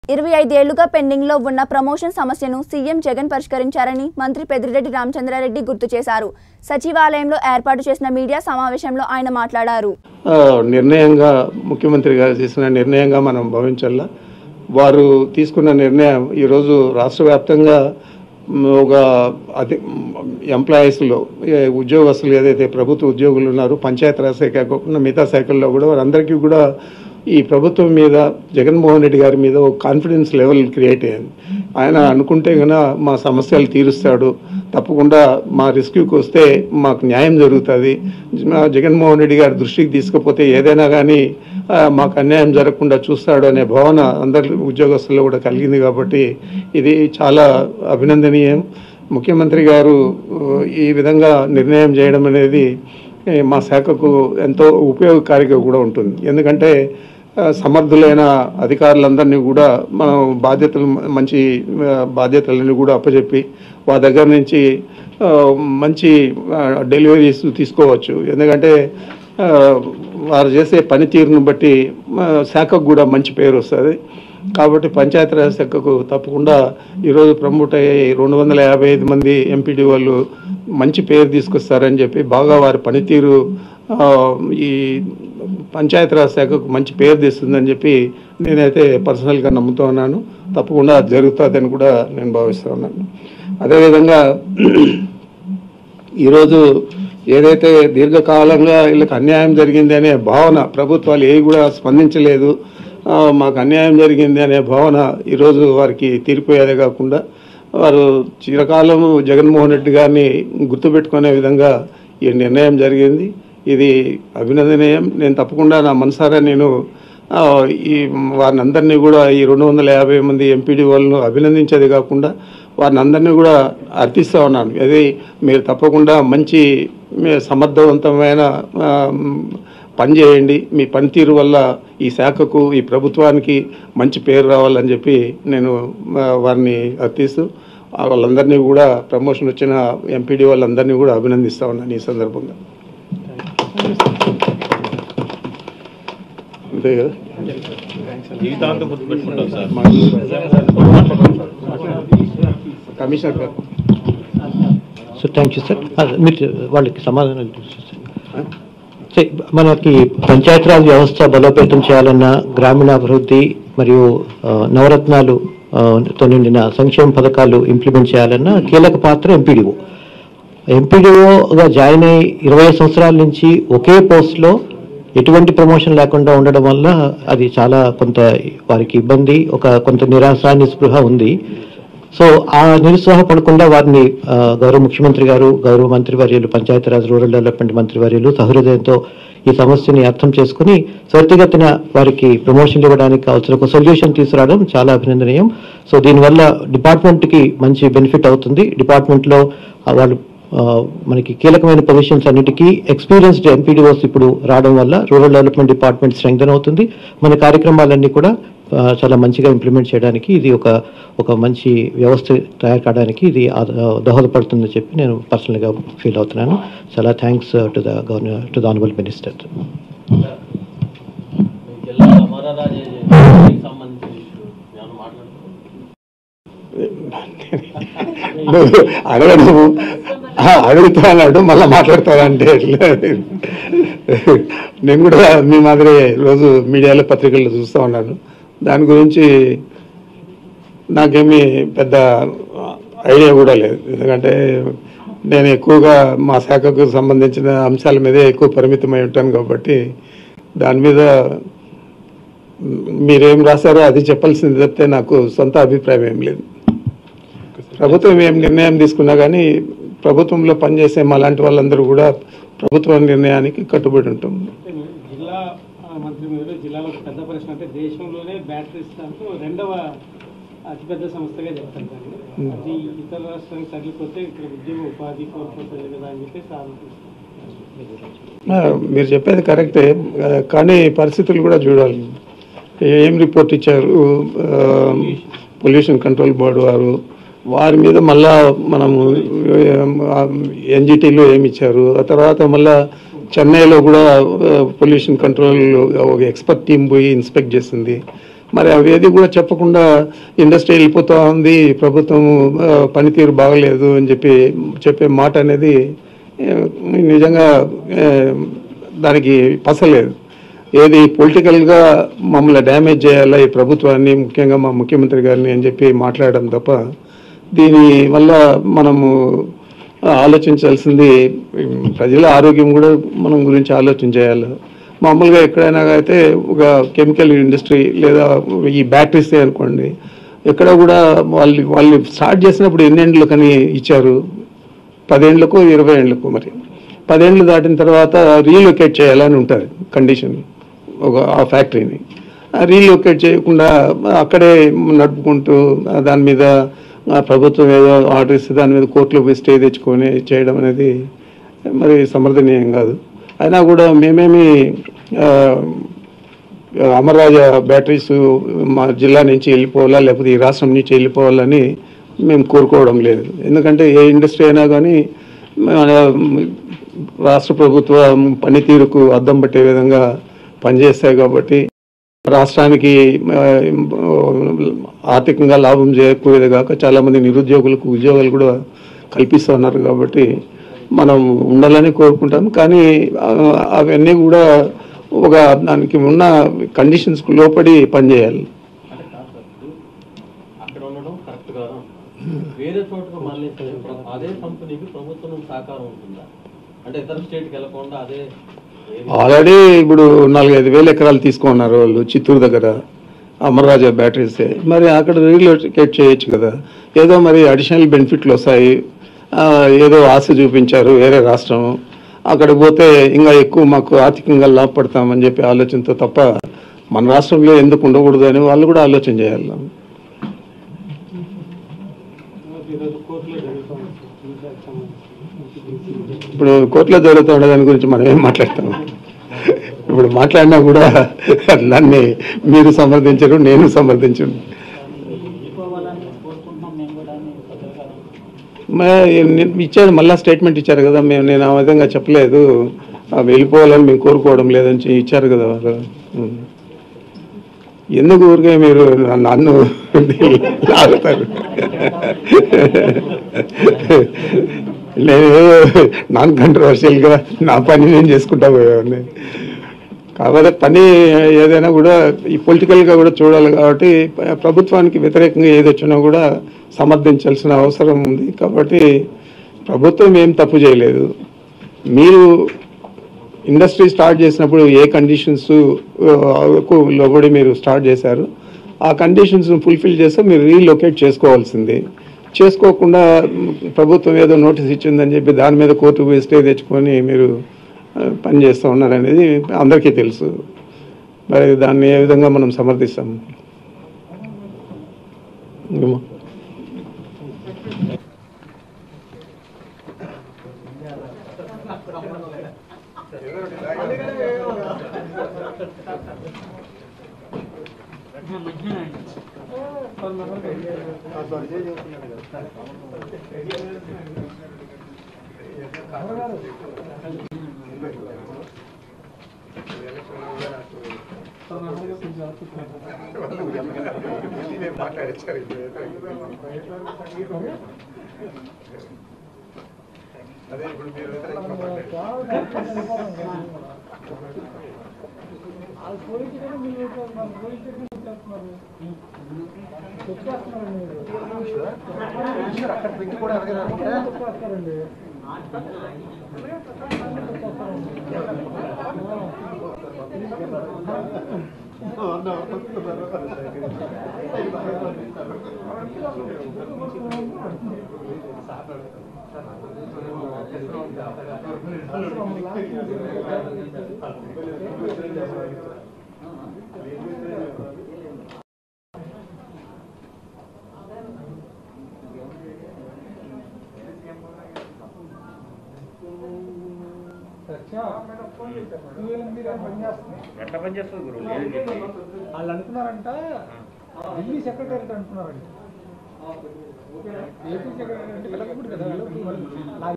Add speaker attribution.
Speaker 1: ఇరవై ఐదేళ్లుగా పెండింగ్లో ఉన్న ప్రమోషన్ సమస్యను సీఎం జగన్ పరిష్కరించారని మంత్రి పెద్దిరెడ్డి రామచంద్రారెడ్డి గుర్తు చేశారు సచివాలయంలో ఏర్పాటు చేసిన మీడియా సమావేశంలో ఆయన మాట్లాడారు
Speaker 2: ఆ, నిర్ణయంగా ముఖ్యమంత్రి గారు చేసిన నిర్ణయంగా మనం భావించాలా వారు తీసుకున్న నిర్ణయం ఈరోజు రాష్ట్ర వ్యాప్తంగా మ్, ఒక అతి ఎంప్లాయీస్లో ఏ ఉద్యోగస్తులు ఏదైతే ప్రభుత్వ ఉద్యోగులు ఉన్నారో పంచాయతీరాజ్ శాఖ కాకుండా మిగతా శాఖల్లో కూడా వారందరికీ కూడా ఈ ప్రభుత్వం మీద జగన్మోహన్ రెడ్డి గారి మీద ఒక కాన్ఫిడెన్స్ లెవెల్ క్రియేట్ అయ్యింది ఆయన అనుకుంటే గన మా సమస్యలు తీరుస్తాడు తప్పకుండా మా రెస్క్యూకి వస్తే మాకు న్యాయం జరుగుతుంది మా జగన్మోహన్ రెడ్డి గారి దృష్టికి తీసుకపోతే ఏదైనా కానీ ఆ, మాకు అన్యాయం జరగకుండా చూస్తాడు అనే భావన అందరి ఉద్యోగస్తుల్లో కూడా కలిగింది కాబట్టి ఇది చాలా అభినందనీయం ముఖ్యమంత్రి గారు ఆ, ఈ విధంగా నిర్ణయం చేయడం అనేది ఏ, మా శాఖకు ఎంతో ఉపయోగకారిగా కూడా ఉంటుంది ఎందుకంటే ఆ, సమర్థులైన అధికారులందరినీ కూడా మనం బాధ్యతలు మంచి ఆ, బాధ్యతలని కూడా అప్పచెప్పి వారి దగ్గర నుంచి ఆ, మంచి ఆ, డెలివరీస్ తీసుకోవచ్చు ఎందుకంటే ఆ, వారు చేసే పనితీరును బట్టి ఆ, శాఖకు కూడా మంచి పేరు వస్తుంది కాబట్టి పంచాయతీరాజ్ శాఖకు తప్పకుండా ఈరోజు ప్రమోట్ అయ్యే రెండు వందల యాభై ఐదు మంది ఎంపీడీ వాళ్ళు మంచి పేరు తీసుకొస్తారని చెప్పి బాగా వారి పనితీరు ఆ, ఈ పంచాయతీరాజ్ శాఖకు మంచి పేరు తెస్తుందని చెప్పి నేనైతే పర్సనల్గా నమ్ముతూ ఉన్నాను తప్పకుండా అది జరుగుతుందని కూడా నేను భావిస్తూ ఉన్నాను అదేవిధంగా ఈరోజు ఏదైతే దీర్ఘకాలంగా వీళ్ళకి అన్యాయం జరిగింది అనే భావన ప్రభుత్వాలు ఏవి కూడా స్పందించలేదు ఆ, మాకు అన్యాయం జరిగింది అనే భావన ఈరోజు వారికి తీరిపోయేదే కాకుండా వారు చిరకాలం జగన్మోహన్ రెడ్డి గారిని గుర్తుపెట్టుకునే విధంగా ఈ నిర్ణయం జరిగింది ఇది అభినందనీయం నేను తప్పకుండా నా మనసారా నేను ఆ, ఈ వారిని అందరినీ కూడా ఈ రెండు వందల యాభై మంది ఎంపీడీ వాళ్ళను అభినందించేది కాకుండా వారిని అందరినీ కూడా అర్థిస్తూ ఉన్నాను అది మీరు తప్పకుండా మంచి మీ సమర్థవంతమైన ఆ, పని చేయండి మీ పనితీరు వల్ల ఈ శాఖకు ఈ ప్రభుత్వానికి మంచి పేరు రావాలని చెప్పి నేను ఆ, వారిని అర్థిస్తూ ఆ, వాళ్ళందరినీ కూడా ప్రమోషన్ వచ్చిన ఎంపీడీ వాళ్ళందరినీ కూడా అభినందిస్తా ఉన్నాను ఈ సందర్భంగా అంతే కదా
Speaker 3: జీవితాంతం గుర్తుపెట్టుకుంటాం సార్
Speaker 2: కమిషనర్ గారు
Speaker 4: సో థ్యాంక్ యూ సార్ మీరు వాళ్ళకి సమాధానం సార్ సే- మనకి పంచాయతీరాజ్ వ్యవస్థ బలోపేతం చేయాలన్న గ్రామీణాభివృద్ధి మరియు ఆ, నవరత్నాలు ఆ, తో నిండిన సంక్షేమ పథకాలు ఇంప్లిమెంట్ చేయాలన్న కీలక పాత్ర ఎంపీడీఓ ఎంపీడీఓగా జాయిన్ అయ్యి ఇరవై సంవత్సరాల నుంచి ఒకే పోస్ట్లో ఎటువంటి ప్రమోషన్ లేకుండా ఉండడం వల్ల అది చాలా కొంత వారికి ఇబ్బంది ఒక కొంత నిరాశ నిస్పృహ ఉంది సో ఆ నిరుత్సాహపడకుండా వారిని ఆ, గౌరవ ముఖ్యమంత్రి గారు గౌరవ మంత్రి వర్యులు పంచాయతీరాజ్ రూరల్ డెవలప్మెంట్ మంత్రి వర్యులు సహృదయంతో ఈ సమస్యని అర్థం చేసుకుని త్వరితగతిన వారికి ప్రమోషన్లు ఇవ్వడానికి కావాల్సిన ఒక సొల్యూషన్ తీసుకురావడం చాలా అభినందనీయం సో దీనివల్ల డిపార్ట్మెంట్కి మంచి బెనిఫిట్ అవుతుంది డిపార్ట్మెంట్లో ఆ, వాళ్ళు ఆ, మనకి కీలకమైన పొజిషన్స్ అన్నిటికీ ఎక్స్పీరియన్స్డ్ ఎంపీడీఓస్ ఇప్పుడు రావడం వల్ల రూరల్ డెవలప్మెంట్ డిపార్ట్మెంట్ స్ట్రెంగ్తన్ అవుతుంది మన కార్యక్రమాలన్నీ కూడా ఆ, చాలా మంచిగా ఇంప్లిమెంట్ చేయడానికి ఇది ఒక ఒక మంచి వ్యవస్థ తయారు కావడానికి ఇది ఆ- దోహదపడుతుందని చెప్పి నేను పర్సనల్గా ఫీల్ అవుతున్నాను చాలా thanks to the governor to the honourable minister
Speaker 3: జిల్లా అమర రాజే సంబంధించిన ఇష్యూ ఏమైనా మాట్లాడుతున్నాం
Speaker 2: నువ్వు అడగడు ఆ, అడుగుతా అన్నాడు మళ్ళీ మాట్లాడతానంటే ఎట్లా? నేను కూడా మీ మాదిరి రోజు మీడియాలో పత్రికల్లో చూస్తూ ఉన్నాను దాని గురించి నాకేమీ పెద్ద ఐడియా కూడా లేదు ఎందుకంటే నేను ఎక్కువగా మా శాఖకు సంబంధించిన అంశాల మీదే ఎక్కువ పరిమితమై ఉంటాను కాబట్టి దాని మీద మీరేం రాశారో అది చెప్పాల్సింది తప్పితే నాకు సొంత అభిప్రాయం ఏం లేదు ప్రభుత్వం ఏం నిర్ణయం తీసుకున్నా కానీ ప్రభుత్వంలో పనిచేసే మాలాంటి వాళ్ళందరూ కూడా ప్రభుత్వ నిర్ణయానికి కట్టుబడి ఉంటాం
Speaker 5: జిల్లా ఆ, మంత్రి మీరు జిల్లాలో ఒక పెద్ద ప్రశ్న అంటే దేశంలోనే బ్యాటరీస్ దాంట్లో రెండవ అతిపెద్ద సంస్థగా చెప్తారు దాన్ని అది ఇతర రాష్ట్రానికి తగిలిపోతే ఇక్కడ ఉద్యోగ ఉపాధి కోల్పోతుంది కదా అని చెప్పేసి ఆలోచిస్తారు
Speaker 2: ఆ, మీరు చెప్పేది కరెక్టే ఆ, కానీ పరిస్థితులు కూడా చూడాలి ఏం రిపోర్ట్ ఇచ్చారు పొల్యూషన్ కంట్రోల్ బోర్డు వారు వారి మీద మళ్ళా మనము ఎన్జిటీలో ఏమి ఇచ్చారు ఆ తర్వాత మళ్ళా చెన్నైలో కూడా పొల్యూషన్ కంట్రోల్ ఒక ఎక్స్పర్ట్ టీం పోయి ఇన్స్పెక్ట్ చేసింది మరి అవి ఏది కూడా చెప్పకుండా ఇండస్ట్రీ వెళ్ళిపోతా ఉంది ప్రభుత్వం ఆ, పనితీరు బాగలేదు అని చెప్పి చెప్పే మాట అనేది ఆ, నిజంగా ఆ, దానికి పసలేదు ఏది పొలిటికల్గా మమ్మల్ని డ్యామేజ్ చేయాలా ఈ ప్రభుత్వాన్ని ముఖ్యంగా మా ముఖ్యమంత్రి గారిని అని చెప్పి మాట్లాడడం తప్ప దీని వల్ల మనము ఆలోచించాల్సింది ఉమ్, ప్రజల ఆరోగ్యం కూడా మనం గురించి ఆలోచన చేయాలి మామూలుగా ఎక్కడైనా అయితే ఒక కెమికల్ ఇండస్ట్రీ లేదా ఈ బ్యాటరీస్ అనుకోండి ఎక్కడ కూడా వాళ్ళు వాళ్ళు స్టార్ట్ చేసినప్పుడు ఎన్నేండ్లు కానీ ఇచ్చారు పదేండ్లకు ఇరవై ఏళ్ళకు మరి పదేండ్లు దాటిన తర్వాత రీలొకేట్ చేయాలని ఉంటుంది కండిషన్ ఒక ఆ ఫ్యాక్టరీని రీలొకేట్ చేయకుండా అక్కడే నడుపుకుంటూ ఆ దాని మీద ఆ ప్రభుత్వం ఏదో ఆర్డర్ ఇస్తే దాని మీద కోర్టులో పోయి స్టే తెచ్చుకొని చేయడం అనేది మరి సమర్థనీయం కాదు అయినా కూడా మేమేమి ఆ, అమర్రాజా బ్యాటరీస్ మా జిల్లా నుంచి వెళ్ళిపోవాలా లేకపోతే ఈ రాష్ట్రం నుంచి వెళ్ళిపోవాలని మేము కోరుకోవడం లేదు ఎందుకంటే ఏ ఇండస్ట్రీ అయినా కానీ మన రాష్ట్ర ప్రభుత్వం పనితీరుకు అద్దం పట్టే విధంగా పనిచేస్తాయి కాబట్టి రాష్ట్రానికి ఆ, ఆర్థికంగా లాభం చేకూరేది కాక చాలామంది నిరుద్యోగులకు ఉద్యోగాలు కూడా కల్పిస్తున్నారు కాబట్టి మనం ఉండాలని కోరుకుంటాం కానీ ఆ, అవన్నీ కూడా ఒక దానికి ఉన్న కండిషన్స్కు లోపడి పనిచేయాలి
Speaker 3: అంటే కాదు సార్ ఇప్పుడు అక్కడ ఉండడం కరెక్ట్ కాదు వేరే చోటుకు మళ్ళీ అదే కంపెనీకి ప్రభుత్వం నుంచి సహకారం ఉంటుందా అంటే ఇతర స్టేట్కి వెళ్ళకుండా అదే ఏది-
Speaker 2: ఆల్రెడీ ఇప్పుడు నాలుగైదు వేల ఎకరాలు తీసుకున్నారు వాళ్ళు చిత్తూరు దగ్గర అమర్రాజా బ్యాటరీస్ మరి అక్కడ రీలొకేట్ చేయొచ్చు కదా ఏదో మరి అడిషనల్ బెనిఫిట్లు వస్తాయి ఆ, ఏదో ఆశ చూపించారు వేరే రాష్ట్రం అక్కడ పోతే ఇంకా ఎక్కువ మాకు ఆర్థికంగా లాభపడతామని చెప్పి ఆలోచనతో తప్ప మన రాష్ట్రంలో ఎందుకు ఉండకూడదు అని వాళ్ళు కూడా ఆలోచన చేయాలి
Speaker 5: ఈరోజు కోర్టులో జరుగుతుంది వీసాకు సంబంధించి
Speaker 2: ఇప్పుడు కోర్టులో జరుగుతున్న దాని గురించి మనం ఏం మాట్లాడతాం ఇప్పుడు మాట్లాడినా కూడా దాన్ని మీరు సమర్థించరు నేను సమర్థించను మరి నేను ఇచ్చారు మళ్ళా స్టేట్మెంట్ ఇచ్చారు కదా మేము నేను ఆ విధంగా చెప్పలేదు ఆ వెళ్ళిపోవాలని మేము కోరుకోవడం లేదని చెప్పి ఇచ్చారు కదా వాళ్ళు ఉం. ఎందుకు ఊరికే మీరు నన్ను లాగుతారు నేను నాన్ కంట్రవర్షియల్గా నా పని నేను చేసుకుంటా పోయేవాడిని కాకపోతే పని ఏదైనా కూడా ఈ పొలిటికల్గా కూడా చూడాలి కాబట్టి ప- ప్రభుత్వానికి వ్యతిరేకంగా ఏది వచ్చినా కూడా సమర్థించాల్సిన అవసరం ఉంది కాబట్టి ప్రభుత్వం ఏం తప్పు చేయలేదు మీరు ఇండస్ట్రీ స్టార్ట్ చేసినప్పుడు ఏ కండిషన్స్ లోబడి మీరు స్టార్ట్ చేశారు ఆ కండిషన్స్ ఫుల్ఫిల్ చేస్తే మీరు రీలొకేట్ చేసుకోవాల్సింది చేసుకోకుండా మ్, ప్రభుత్వం ఏదో నోటీస్ ఇచ్చిందని చెప్పి దాని మీద కోర్టు పోయి స్టే తెచ్చుకొని మీరు ఆ, పని చేస్తూ ఉన్నారనేది అందరికీ తెలుసు మరి దాన్ని ఏ విధంగా మనం సమర్థిస్తాం ఏమో.
Speaker 6: ఎట్లా పని చేస్తుంది గురు లేదు చెప్పి.
Speaker 5: వాళ్ళు అనుకున్నారంట ఢిల్లీ సెక్రటరీ అనుకున్నారంట ఏపీ సెక్రటరీ అంటే వెళ్ళకూడదు కదా